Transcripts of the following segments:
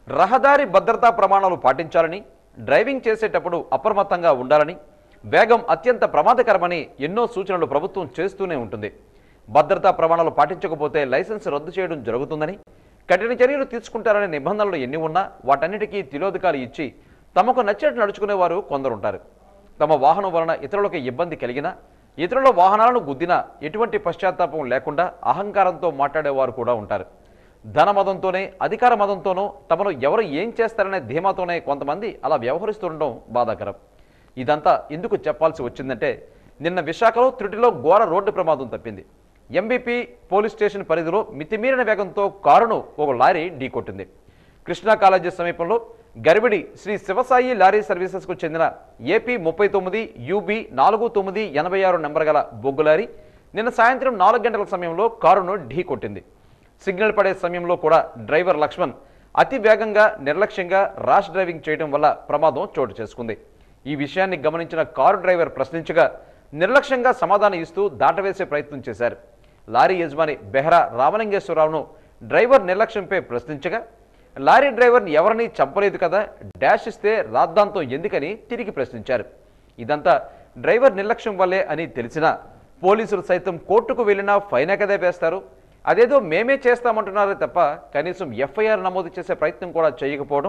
రహదారి భద్రతా ప్రమాణాలు పాటించాలని డ్రైవింగ్ చేసేటప్పుడు అప్రమత్తంగా ఉండాలని వేగం అత్యంత ప్రమాదకరమని ఎన్నో సూచనలు ప్రభుత్వం చేస్తూనే ఉంటుంది భద్రతా ప్రమాణాలు పాటించకపోతే లైసెన్స్ రద్దు చేయడం జరుగుతుందని కఠిన చర్యలు తీసుకుంటారనే నిబంధనలు ఎన్ని ఉన్నా వాటన్నిటికీ తిలోదకాలు ఇచ్చి తమకు నచ్చినట్టు నడుచుకునే వారు కొందరుంటారు తమ వాహనం వలన ఇతరులకు ఇబ్బంది కలిగినా ఇతరుల వాహనాలను గుద్దినా ఎటువంటి పశ్చాత్తాపం లేకుండా అహంకారంతో మాట్లాడేవారు కూడా ఉంటారు ధన మదంతోనే అధికార మదంతోనో తమను ఎవరు ఏం చేస్తారనే ధీమాతోనే కొంతమంది అలా వ్యవహరిస్తుండడం బాధాకరం ఇదంతా ఎందుకు చెప్పాల్సి వచ్చిందంటే నిన్న విశాఖలో త్రుటిలో ఘోర రోడ్డు ప్రమాదం తప్పింది ఎంబీపీ పోలీస్ స్టేషన్ పరిధిలో మితిమీరిన వేగంతో కారును ఒక లారీ ఢీకొట్టింది కృష్ణా కాలేజీ సమీపంలో గర్విడి శ్రీ శివసాయి లారీ సర్వీసెస్కు చెందిన ఏపీ ముప్పై తొమ్మిది యూబీ నాలుగు తొమ్మిది ఎనభై ఆరు నెంబర్ గల బొగ్గు లారీ నిన్న సాయంత్రం నాలుగు గంటల సమయంలో కారును ఢీకొట్టింది సిగ్నల్ పడే సమయంలో కూడా డ్రైవర్ లక్ష్మణ్ అతి వేగంగా నిర్లక్ష్యంగా ర్యాష్ డ్రైవింగ్ చేయడం వల్ల ప్రమాదం చోటు చేసుకుంది ఈ విషయాన్ని గమనించిన కారు డ్రైవర్ ప్రశ్నించగా నిర్లక్ష్యంగా సమాధానం ఇస్తూ దాటవేసే ప్రయత్నం చేశారు లారీ యజమాని బెహ్రా రామలింగేశ్వరరావును డ్రైవర్ నిర్లక్ష్యంపై ప్రశ్నించగా లారీ డ్రైవర్ని ఎవరిని చంపలేదు కదా డాష్ ఇస్తే రాద్దాంతో ఎందుకని తిరిగి ప్రశ్నించారు ఇదంతా డ్రైవర్ నిర్లక్ష్యం వల్లే అని తెలిసినా పోలీసులు సైతం కోర్టుకు వెళ్ళినా ఫైనే కదే వేస్తారు అదేదో మేమే చేస్తామంటున్నారే తప్ప కనీసం ఎఫ్ఐఆర్ నమోదు చేసే ప్రయత్నం కూడా చేయకపోవడం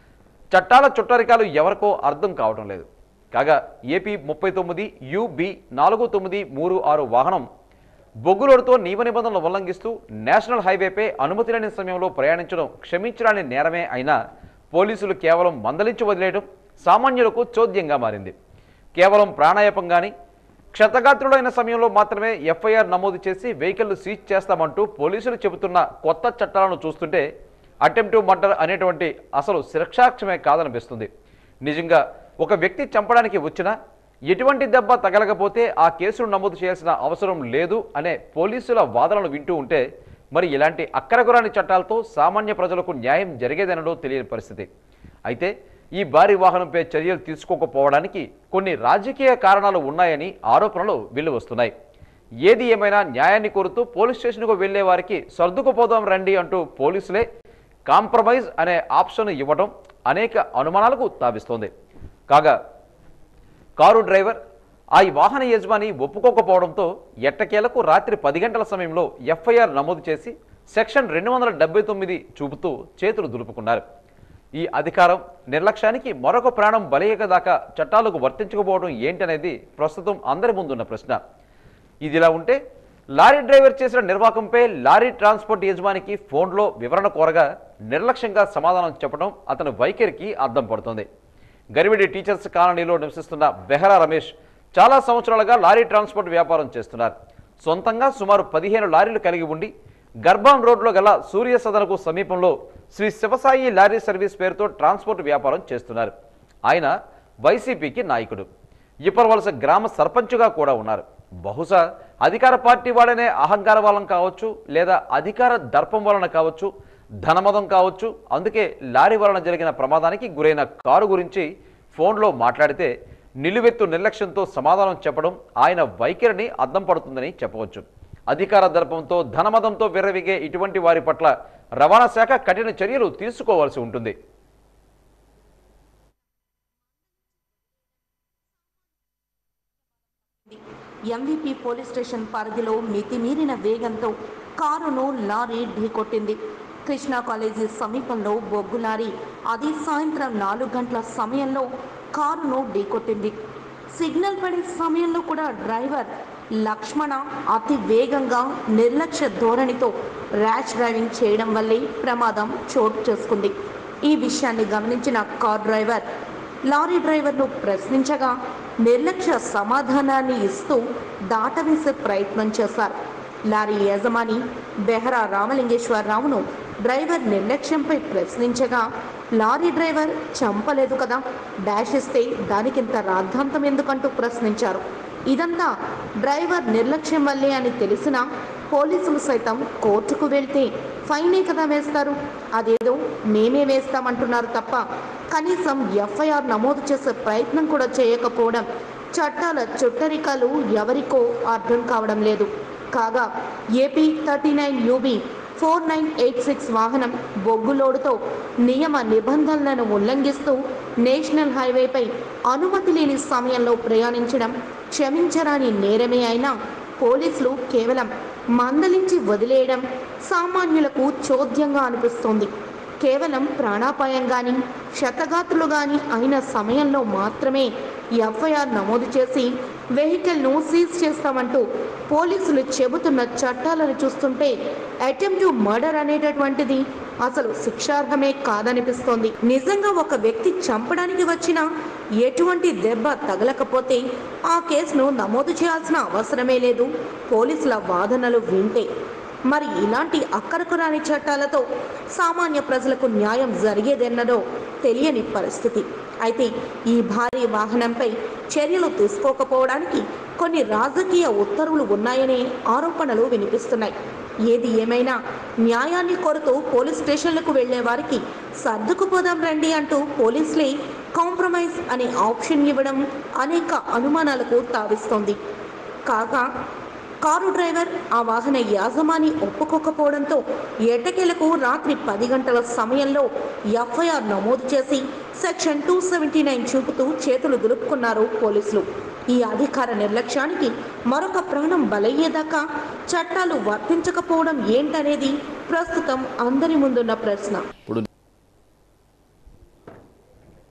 చట్టాల చుట్టరికాలు ఎవరికో అర్థం కావడం లేదు కాగా ఏపీ ముప్పై తొమ్మిది యుబి నాలుగు తొమ్మిది మూడు ఆరు వాహనం బొగ్గులోడుతో నియమ నిబంధనలు ఉల్లంఘిస్తూ నేషనల్ హైవేపై అనుమతి లేని సమయంలో ప్రయాణించడం క్షమించడాని నేరమే అయినా పోలీసులు కేవలం మందలించి వదిలేయడం సామాన్యులకు చోద్యంగా మారింది కేవలం ప్రాణాయాపం కానీ క్షతగాత్రుడైన సమయంలో మాత్రమే ఎఫ్ఐఆర్ నమోదు చేసి వెహికల్ సీజ్ చేస్తామంటూ పోలీసులు చెబుతున్న కొత్త చట్టాలను చూస్తుంటే అటెంప్టివ్ మర్డర్ అనేటువంటి అసలు శిక్షాక్షమే కాదనిపిస్తుంది నిజంగా ఒక వ్యక్తి చంపడానికి వచ్చినా ఎటువంటి దెబ్బ తగలకపోతే ఆ కేసును నమోదు చేయాల్సిన అవసరం లేదు అనే పోలీసుల వాదనలు వింటూ ఉంటే మరి ఇలాంటి అక్కరగురాని చట్టాలతో సామాన్య ప్రజలకు న్యాయం జరిగేదనడో తెలియని పరిస్థితి అయితే ఈ భారీ వాహనంపై చర్యలు తీసుకోకపోవడానికి కొన్ని రాజకీయ కారణాలు ఉన్నాయని ఆరోపణలు వెల్లువస్తున్నాయి ఏది ఏమైనా న్యాయాన్ని కోరుతూ పోలీస్ స్టేషన్కు వెళ్లే వారికి సర్దుకుపోదాం రండి అంటూ పోలీసులే కాంప్రమైజ్ అనే ఆప్షన్ ఇవ్వడం అనేక అనుమానాలకు తావిస్తోంది కాగా కారు డ్రైవర్ ఆ వాహన యజమాని ఒప్పుకోకపోవడంతో ఎట్టకేలకు రాత్రి పది గంటల సమయంలో ఎఫ్ఐఆర్ నమోదు చేసి సెక్షన్ రెండు వందల డెబ్బై తొమ్మిది చూపుతూ చేతులు దులుపుకున్నారు ఈ అధికారం నిర్లక్ష్యానికి మరొక ప్రాణం బలయ్యక దాకా చట్టాలకు వర్తించకపోవడం ఏంటనేది ప్రస్తుతం అందరి ముందున్న ప్రశ్న ఇదిలా ఉంటే లారీ డ్రైవర్ చేసిన నిర్వాకంపై లారీ ట్రాన్స్పోర్ట్ యజమానికి ఫోన్లో వివరణ కోరగా నిర్లక్ష్యంగా సమాధానం చెప్పడం అతని వైఖరికి అర్థం పడుతోంది గరివిడి టీచర్స్ కాలనీలో నివసిస్తున్న బెహరా రమేష్ చాలా సంవత్సరాలుగా లారీ ట్రాన్స్పోర్ట్ వ్యాపారం చేస్తున్నారు సొంతంగా సుమారు పదిహేను లారీలు కలిగి ఉండి గర్భం రోడ్లో గల సూర్య సదనకు సమీపంలో శ్రీ శివసాయి లారీ సర్వీస్ పేరుతో ట్రాన్స్పోర్ట్ వ్యాపారం చేస్తున్నారు ఆయన వైసీపీకి నాయకుడు ఇప్పరవలస గ్రామ సర్పంచ్గా కూడా ఉన్నారు బహుశా అధికార పార్టీ వాడనే అహంకార వలన కావచ్చు లేదా అధికార దర్పం వలన కావచ్చు ధనమదం కావచ్చు అందుకే లారీ వలన జరిగిన ప్రమాదానికి గురైన కారు గురించి ఫోన్లో మాట్లాడితే నిలువెత్తు నిర్లక్ష్యంతో సమాధానం చెప్పడం ఆయన వైఖరిని అద్దం పడుతుందని చెప్పవచ్చు అధికార దర్పంతో ధనమదంతో విర్రవిగే ఇటువంటి వారి పట్ల రవాణా శాఖ కఠిన చర్యలు తీసుకోవాల్సి ఉంటుంది ఎంవీపీ పోలీస్ స్టేషన్ పరిధిలో మితిమీరిన వేగంతో కారును లారీ ఢీకొట్టింది కృష్ణా కాలేజీ సమీపంలో బొగ్గు లారీ అది సాయంత్రం నాలుగు గంటల సమయంలో కారును ఢీకొట్టింది సిగ్నల్ పడే సమయంలో కూడా డ్రైవర్ లక్ష్మణ అతి వేగంగా నిర్లక్ష్య ధోరణితో ర్యాష్ డ్రైవింగ్ చేయడం వల్లే ప్రమాదం చోటు చేసుకుంది ఈ విషయాన్ని గమనించిన కార్ డ్రైవర్ లారీ డ్రైవర్ను ప్రశ్నించగా నిర్లక్ష్య సమాధానాన్ని ఇస్తూ దాటవేసే ప్రయత్నం చేశారు లారీ యజమాని బెహరా రామలింగేశ్వరరావును డ్రైవర్ నిర్లక్ష్యంపై ప్రశ్నించగా లారీ డ్రైవర్ చంపలేదు కదా డాష్ ఇస్తే దానికింత రాద్ధాంతం ఎందుకంటూ ప్రశ్నించారు ఇదంతా డ్రైవర్ నిర్లక్ష్యం వల్లే అని తెలిసినా పోలీసులు సైతం కోర్టుకు వెళ్తే ఫైనే కదా వేస్తారు అదేదో మేమే వేస్తామంటున్నారు తప్ప కనీసం ఎఫ్ఐఆర్ నమోదు చేసే ప్రయత్నం కూడా చేయకపోవడం చట్టాల చుట్టరికాలు ఎవరికో అర్థం కావడం లేదు కాగా AP thirty nine UB four nine eight six వాహనం బొగ్గులోడుతో నియమ నిబంధనలను ఉల్లంఘిస్తూ నేషనల్ హైవేపై అనుమతి లేని సమయంలో ప్రయాణించడం క్షమించరాని నేరమే అయినా పోలీసులు కేవలం మందలించి వదిలేయడం సామాన్యులకు చోద్యంగా అనిపిస్తోంది కేవలం ప్రాణాపాయం కానీ శతగాత్రులు కానీ అయిన సమయంలో మాత్రమే ఎఫ్ఐఆర్ నమోదు చేసి వెహికల్ను సీజ్ చేస్తామంటూ పోలీసులు చెబుతున్న చట్టాలను చూస్తుంటే అటెంప్ట్ మర్డర్ అనేటటువంటిది అసలు శిక్షార్హమే కాదనిపిస్తోంది నిజంగా ఒక వ్యక్తి చంపడానికి వచ్చినా ఎటువంటి దెబ్బ తగలకపోతే ఆ కేసును నమోదు చేయాల్సిన అవసరమే లేదు పోలీసుల వాదనలు వింటే మరి ఇలాంటి అక్కరకు రాని చట్టాలతో సామాన్య ప్రజలకు న్యాయం జరిగేదెన్నదో తెలియని పరిస్థితి అయితే ఈ భారీ వాహనంపై చర్యలు తీసుకోకపోవడానికి కొన్ని రాజకీయ ఉత్తర్వులు ఉన్నాయనే ఆరోపణలు వినిపిస్తున్నాయి ఏది ఏమైనా న్యాయాన్ని కోరుతూ పోలీస్ స్టేషన్లకు వెళ్లే వారికి సర్దుకుపోదాం రండి అంటూ పోలీసులే కాంప్రమైజ్ అనే ఆప్షన్ ఇవ్వడం అనేక అనుమానాలకు తావిస్తోంది కాగా కారు డ్రైవర్ ఆ వాహన యాజమాని ఒప్పుకోకపోవడంతో ఎట్టకేలకు రాత్రి పది గంటల సమయంలో ఎఫ్ఐఆర్ నమోదు చేసి సెక్షన్ టూ సెవెంటీ నైన్ చూపుతూ చేతులు దులుపుకున్నారు పోలీసులు ఈ అధికార నిర్లక్ష్యానికి మరొక ప్రాణం బలయ్యేదాకా చట్టాలు వర్తించకపోవడం ఏంటనేది ప్రస్తుతం అందరి ముందున్న ప్రశ్న ఇప్పుడు